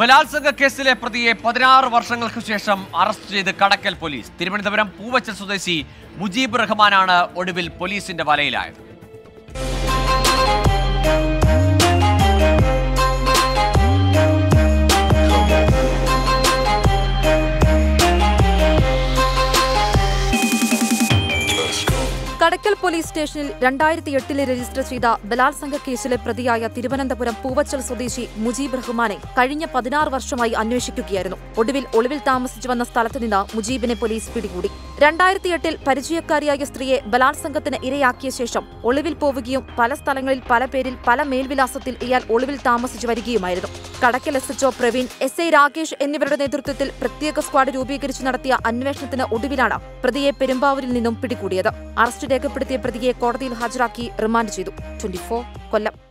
ബലാത്സംഗ കേസിലെ പ്രതിയെ പതിനാറ് വർഷങ്ങൾക്ക് ശേഷം അറസ്റ്റ് ചെയ്ത് കടക്കൽ പോലീസ് തിരുവനന്തപുരം പൂവച്ചൽ സ്വദേശി മുജീബ് റഹ്മാനാണ് ഒടുവിൽ പോലീസിന്റെ വലയിലായത് കടക്കൽ പോലീസ് സ്റ്റേഷനിൽ രണ്ടായിരത്തി എട്ടിലെ രജിസ്റ്റർ ചെയ്ത ബലാത്സംഗ കേസിലെ പ്രതിയായ തിരുവനന്തപുരം പൂവച്ചൽ സ്വദേശി മുജീബ് റഹ്മാനെ കഴിഞ്ഞ പതിനാറ് വർഷമായി അന്വേഷിക്കുകയായിരുന്നു ഒടുവിൽ ഒളിവിൽ താമസിച്ചു വന്ന സ്ഥലത്ത് നിന്ന് മുജീബിനെ പോലീസ് പിടികൂടി രണ്ടായിരത്തി എട്ടിൽ പരിചയക്കാരിയായ സ്ത്രീയെ ബലാത്സംഗത്തിന് ഇരയാക്കിയ ശേഷം ഒളിവിൽ പോവുകയും പല സ്ഥലങ്ങളിൽ പല പേരിൽ പല മേൽവിലാസത്തിൽ ഇയാൾ ഒളിവിൽ താമസിച്ചു വരികയുമായിരുന്നു Kadakkal S HO Praveen S I Rakesh എന്നിവരുടെ നേതൃത്വത്തിൽ പ്രത്യേക സ്ക്വാഡ് രൂപീകരിച്ച് നടത്തിയ അന്വേഷണത്തിന് ഒടുവിലാണ് പ്രതിയെ പെരുമ്പാവൂരിൽ നിന്നും പിടികൂടിയത് അറസ്റ്റ് രേഖപ്പെടുത്തിയ പ്രതിയെ കോടതിയിൽ ഹാജരാക്കി റിമാൻഡ് ചെയ്തു ട്വന്റി കൊല്ലം